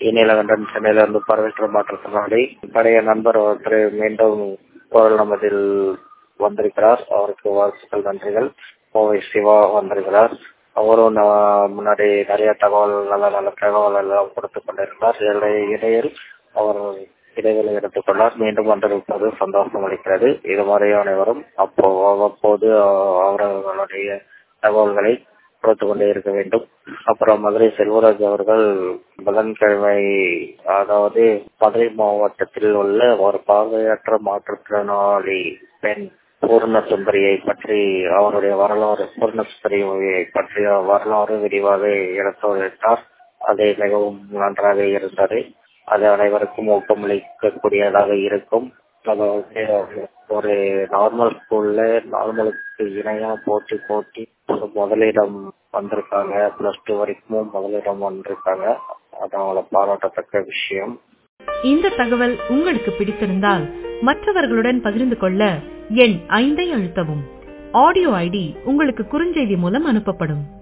இந்நிலகண்டன் சென்னையிலிருந்து பார்வையற்ற மாற்றுத்திறனாளி பழைய நண்பர் ஒருத்தர் மீண்டும் குரல் நமதில் வந்திருக்கிறார் அவருக்கு வாழ்த்துக்கள் நன்றிகள் கோவை சிவா வந்திருக்கிறார் அவரும் நான் முன்னாடி நிறைய தகவல் நல்ல நல்ல தகவல் எல்லாம் கொடுத்து கொண்டிருந்தார் இடையே- இடையில் அவர் இடைவெளி எடுத்துக்கொண்டார் மீண்டும் வந்திருப்பது சந்தோஷம் அளிக்கிறது இது மாதிரி அனைவரும் அப்போ அவ்வப்போது அஹ், அவர்களுடைய தகவல்களை கொடுத்து கொண்டே இருக்க வேண்டும் அப்புறம் மதுரை செல்வராஜ் அவர்கள் புதன்கிழமை அதாவது மதுரை மாவட்டத்தில் உள்ள ஒரு பார்வையற்ற மாற்றுத்திறனாளி பெண் பூர்ண சுந்தரியை பற்றி அவருடைய வரலாறு பூர்ண சுந்தரியை பற்றிய வரலாறு விரிவாக எடுத்துரைத்தார் அது மிகவும் நன்றாக இருந்தது அது அனைவருக்கும் ஊக்கமளிக்கக்கூடியதாக இருக்கும் அதாவது ஒரு நார்மல் ஸ்கூல்ல நார்மலுக்கு இணையா போட்டி போட்டி ஒரு முதலிடம் வந்திருக்காங்க பிளஸ் டூ வரைக்கும் முதலிடம் வந்திருக்காங்க அது அவங்கள பாராட்டத்தக்க விஷயம் இந்த தகவல் உங்களுக்கு பிடித்திருந்தால் மற்றவர்களுடன் பகிர்ந்து கொள்ள எண் ஐந்தை அழுத்தவும் ஆடியோ ஐடி உங்களுக்கு குறுஞ்செய்தி மூலம் அனுப்பப்படும்